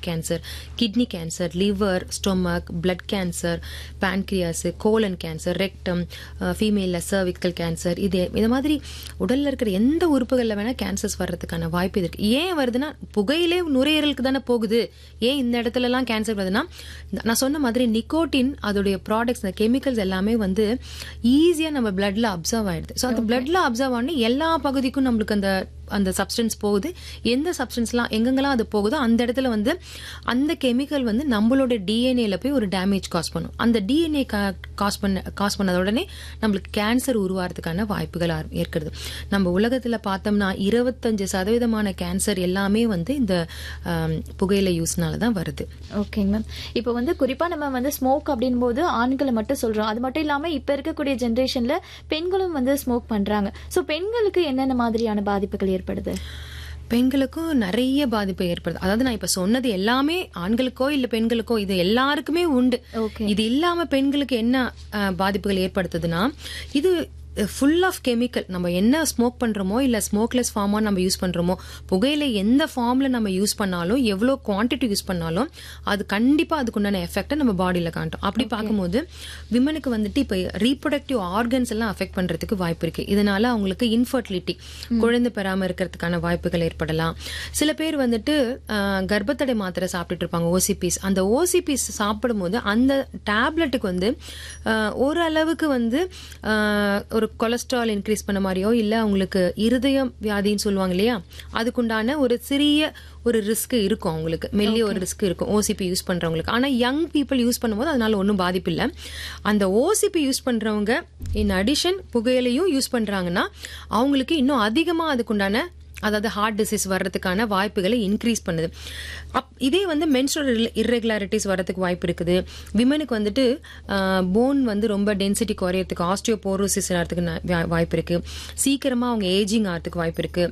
Cancer kidney cancer liver stomach blood cancer pancreas colon cancer rectum ஃபீமேலில் cervical cancer இது இந்த மாதிரி உடல்ல இருக்கிற எந்த உறுப்புகளில் வேணா கேன்சர்ஸ் வர்றதுக்கான வாய்ப்பு இருக்கு ஏன் வருதுன்னா புகையிலே நுரையீரலுக்கு தானே போகுது ஏன் இந்த இடத்துலலாம் கேன்சர் வருதுன்னா இந்த- நான் சொன்ன மாதிரி நிக்கோட்டின் அதோடைய ப்ராடக்ட்ஸ் இந்த கெமிக்கல்ஸ் எல்லாமே வந்து ஈஸியாக நம்ம பிளட்ல அப்சர்வ் ஆயிடுது ஸோ அந்த பிளட்ல அப்சர்வ் ஆனி எல்லா பகுதிக்கும் நம்மளுக்கு அந்த அந்த சப்ஸ்டன்ஸ் போகுது எந்த சப்ஸ்டன்ஸ்லாம் எங்கெங்கெல்லாம் அது போகுதோ அந்த இடத்துல வந்து அந்த கெமிக்கல் வந்து நம்மளோட டிஎன்ஏல போய் ஒரு டேமேஜ் காஸ் பண்ணும் அந்த டிஎன்ஏ காஸ் பண்ண காஸ் பண்ணத உடனே நம்மளுக்கு கேன்சர் உருவாகிறதுக்கான வாய்ப்புகள் ஆர- ஏற்படுது நம்ம உலகத்துல பார்த்தோம்னா இருபத்தஞ்சு சதவீதமான கேன்சர் எல்லாமே வந்து இந்த ஆம், புகையிலை யூஸ்னால தான் வருது ஓகேங்க மேம் இப்போ வந்து குறிப்பா நம்ம வந்து ஸ்மோக் அப்படின் போது ஆண்களை மட்டும் சொல்றோம் அது மட்டும் இல்லாம இப்ப இருக்கக்கூடிய ஜெனரேஷன்ல பெண்களும் வந்து ஸ்மோக் பண்றாங்க சோ பெண்களுக்கு என்னென்ன மாதிரியான பாதிப்புகள் ஏற்படுது பெண்களுக்கும் நிறைய பாதிப்பு ஏற்படுது அதாவது நான் இப்ப சொன்னது எல்லாமே ஆண்களுக்கோ இல்ல பெண்களுக்கோ இது எல்லாருக்குமே உண்டு Okay. இது இல்லாம பெண்களுக்கு என்ன அஹ், பாதிப்புகள் ஏற்படுத்துதுன்னா இது ஃபுல் ஆஃப் கெமிக்கல் நம்ம என்ன ஸ்மோக் பண்றோமோ இல்ல ஸ்மோக்லெஸ் ஃபார்மா நம்ம யூஸ் பண்றோமோ புகையில எந்த ஃபார்ம்ல நம்ம யூஸ் பண்ணாலும் எவ்வளவு குவாண்டிட்டி யூஸ் பண்ணாலும் அது கண்டிப்பா அதுக்குண்டான எஃபெக்ட்டை நம்ம பாடியில காட்டும் அப்படி பார்க்கும்போது விமனுக்கு வந்துட்டு இப்ப ரீப்ரொடக்டிவ் ஆர்கன்ஸ் எல்லாம் அஃபெக்ட் பண்றதுக்கு வாய்ப்பு இருக்கு இதனால அவங்களுக்கு இன்ஃபர்டிலிட்டி குழந்தை பெறாம இருக்கிறதுக்கான வாய்ப்புகள் ஏற்படலாம் சில பேர் வந்துட்டு ஆஹ், கர்ப்பத்தடை மாத்திரை சாப்பிட்டுட்டு இருப்பாங்க ஓசிபிஸ் அந்த ஓசிபிஸ் சாப்பிடும்போது அந்த டேப்லெட்டுக்கு வந்து ஆஹ், ஓரளவுக்கு வந்து ஆஹ், ஒரு கொலஸ்ட்ரால் இன்க்ரீஸ் பண்ண மாதிரியோ இல்ல அவங்களுக்கு இருதயம் வியாதின்னு சொல்லுவாங்க இல்லையா அதுக்குண்டான ஒரு சிறிய ஒரு ரிஸ்க் இருக்கும் அவங்களுக்கு மெல்லிய ஒரு ரிஸ்க் இருக்கும் ஓசிபி யூஸ் பண்றவங்களுக்கு ஆனா யங் பீப்புள் யூஸ் பண்ணும்போது அதனால ஒன்றும் பாதிப்பு இல்லை அந்த ஓசிபி யூஸ் பண்றவங்க இன் அடிஷன் புகையிலையும் யூஸ் பண்றாங்கன்னா அவங்களுக்கு இன்னும் அதிகமா அதுக்குண்டான அதாவது ஹார்ட் டிசீஸ் வர்றதுக்கான வாய்ப்புகளை இன்க்ரீஸ் பண்ணுது அப் இதே வந்து மென்ஸ்ட்ரல் இர்ரெகுலாரிட்டிஸ் வர்றதுக்கு வாய்ப்பு இருக்குது விமனுக்கு வந்துட்டு போன் வந்து ரொம்ப டென்சிட்டி குறையறதுக்கு ஆஸ்டியோபோரோசிஸ் ஆகிறதுக்கு ந- வா- வாய்ப்பு இருக்கு சீக்கிரமா அவங்க ஏஜிங் ஆகிறதுக்கு வாய்ப்பு இருக்கு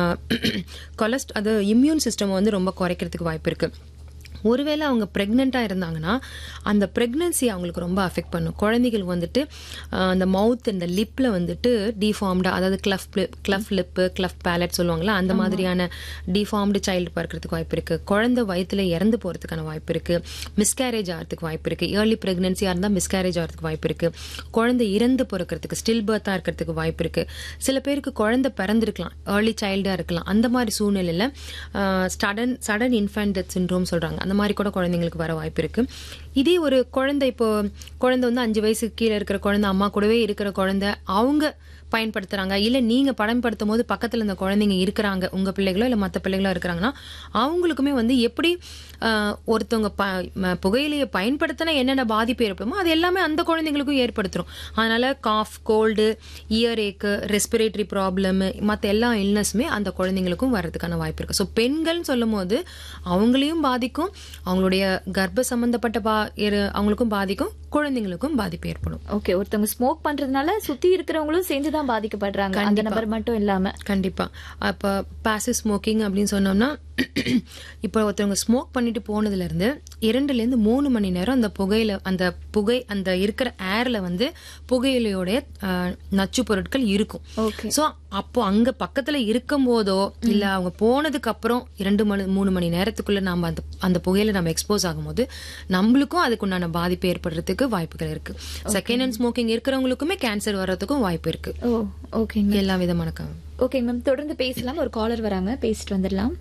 கொலஸ்ட் அது இம்யூன் சிஸ்டம் வந்து ரொம்ப குறைக்கிறதுக்கு வாய்ப்பு இருக்கு ஒருவேளை அவங்க ப்ரெக்னெண்ட்டாக இருந்தாங்கன்னா அந்த ப்ரெக்னன்சி அவங்களுக்கு ரொம்ப அஃபெக்ட் பண்ணும் குழந்தைகள் வந்துட்டு ஆஹ், அந்த மவுத் இந்த லிப்பில் வந்துட்டு டிஃபார்ம்டாக அதாவது cleft cleft lip cleft palate சொல்லுவாங்கல்ல அந்த மாதிரியான டிஃபார்ம்டு சைல்டு பிறக்கிறதுக்கு வாய்ப்பு இருக்குது குழந்தை வயித்துல இறந்து போகிறதுக்கான வாய்ப்பு இருக்குது மிஸ்கேரேஜ் ஆகிறதுக்கு வாய்ப்பு இருக்குது ஏர்லி ப்ரெக்னன்சியாக இருந்தால் மிஸ்கேரேஜ் ஆகிறதுக்கு வாய்ப்பு இருக்குது குழந்தை இறந்து பிறக்கிறதுக்கு ஸ்டில் பர்த்தாக இருக்கிறதுக்கு வாய்ப்பு இருக்குது சில பேருக்கு குழந்தை பிறந்திருக்கலாம் ஏர்லி சைல்டாக இருக்கலாம் அந்த மாதிரி சூழ்நிலையில் sudden sudden infant death syndrome சொல்கிறாங்க அந்த மாதிரி கூட குழந்தைங்களுக்கு வர வாய்ப்பு இருக்கு இதே ஒரு குழந்தை இப்போ குழந்தை வந்து அஞ்சு வயசுக்கு கீழே இருக்கிற குழந்தை அம்மா கூடவே இருக்கிற குழந்தை அவங்க பயன்படுத்துறாங்க இல்ல நீங்க பயன்படுத்தும் போது பக்கத்துல இந்த குழந்தைங்க இருக்கிறாங்க உங்க பிள்ளைகளோ இல்ல மத்த பிள்ளைகளோ இருக்கிறாங்கன்னா அவங்களுக்குமே வந்து எப்படி ஆஹ், ஒருத்தவங்க ப- ம- புகையிலையை பயன்படுத்தினா என்னென்ன பாதிப்பு ஏற்படுமோ அது எல்லாமே அந்த குழந்தைங்களுக்கும் ஏற்படுத்துரும் அதனால cough cold ear ache respiratory problem மற்ற எல்லா இல்னஸுமே அந்த குழந்தைங்களுக்கும் வர்றதுக்கான வாய்ப்பு இருக்கு ஸோ பெண்கள்னு சொல்லும் போது அவங்களையும் பாதிக்கும் அவங்களுடைய கர்ப்ப சம்பந்தப்பட்ட பா இரு- அவங்களுக்கும் பாதிக்கும் குழந்தைங்களுக்கும் பாதிப்பு ஏற்படும் ஓகே ஒருத்தவங்க ஸ்மோக் பண்றதுனால சுத்தி இருக்கிறவங்களும் சேர்ந்துதான் பாதிக்கப்படுறாங்க அந்த நபர் மட்டும் இல்லாம கண்டிப்பா அப்ப பாசிவ் ஸ்மோக்கிங் அப்படின்னு சொன்னோம்னா இப்போ ஒருத்தவங்க ஸ்மோக் பண்ணிட்டு போனதுல இருந்து இரண்டுல இருந்து மூணு மணி நேரம் அந்த புகையில அந்த புகை அந்த இருக்கிற ஏர்ல வந்து புகையிலையோட அஹ், நச்சு பொருட்கள் இருக்கும் ஓகே சோ அப்போ அங்க பக்கத்துல இருக்கும் போதோ இல்ல அவங்க போனதுக்கு அப்புறம் இரண்டு மணி மூணு மணி நேரத்துக்குள்ள நாம அந்த அந்த புகையில நம்ம எக்ஸ்போஸ் ஆகும்போது நம்மளுக்கும் அதுக்குண்டான பாதிப்பு ஏற்படுறதுக்கு வாய்ப்புகள் இருக்கு செகண்ட் ஹேண்ட் ஸ்மோக்கிங் இருக்கிறவங்களுக்குமே கேன்சர் வர்றதுக்கும் வாய்ப்பு இருக்கு ஓ ஓகேங்க எல்லா விதமான க- ஓகேங்க மேம் தொடர்ந்து பேசலாம் ஒரு காலர் வராங்க பேசிட்டு வந்துடலாம்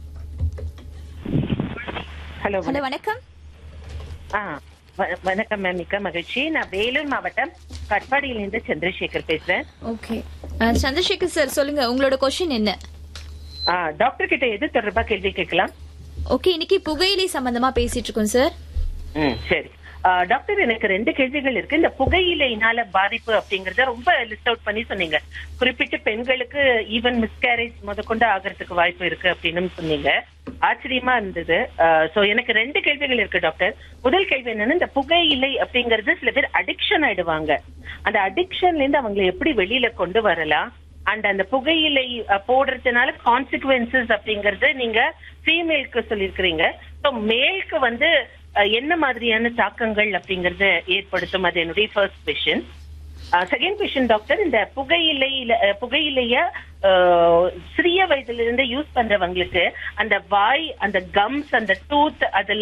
ஹலோ ஹலோ வணக்கம் ஆ வ- வணக்கம் மேம் மிக்க மகிழ்ச்சி நான் வேலூர் மாவட்டம் கட்பாடியிலிருந்து சந்திரசேகர் பேசுறேன் ஓகே சந்திரசேகர் சார் சொல்லுங்க உங்களோட கொஸ்டின் என்ன ஆ, டாக்டர் கிட்ட எது தொடர்பா கேள்வி கேட்கலாம் ஓகே இன்னைக்கு புகையிலை சம்பந்தமா பேசிட்டு இருக்கோம் சார் ம் சரி ஆ, டாக்டர் எனக்கு ரெண்டு கேள்விகள் இருக்கு இந்த புகையிலையினால பாதிப்பு அப்படிங்கறத ரொம்ப லிஸ்ட் அவுட் பண்ணி சொன்னீங்க குறிப்பிட்ட பெண்களுக்கு ஈவன் மிஸ்கேரேஜ் முதற்கொண்டு ஆகிறதுக்கு வாய்ப்பு இருக்கு அப்படின்னு சொன்னீங்க ஆச்சரியமா இருந்தது சோ எனக்கு ரெண்டு கேள்விகள் இருக்கு டாக்டர் முதல் கேள்வி என்னன்னா இந்த புகையிலை அப்படிங்கறது சில பேர் அடிக்ஷன் ஆயிடுவாங்க அந்த அடிக்ஷன்ல இருந்து அவங்களை எப்படி வெளியில கொண்டு வரலாம் அண்ட் அந்த புகையிலை அஹ், போடுறதுனால கான்சிக்வன்சஸ் அப்படிங்கறது நீங்க ஃபீமேலுக்கு சொல்லியிருக்கிறீங்க ஸோ மேலுக்கு வந்து அஹ், என்ன மாதிரியான தாக்கங்கள் அப்படிங்கறத ஏற்படுத்தும் அது என்னுடைய first question second question doctor இந்த புகையிலையில அஹ், புகையிலைய அஹ், சிறிய வயதுல இருந்து யூஸ் பண்றவங்களுக்கு அந்த வாய் அந்த கம்ஸ் அந்த டூத் அதெல்லாம்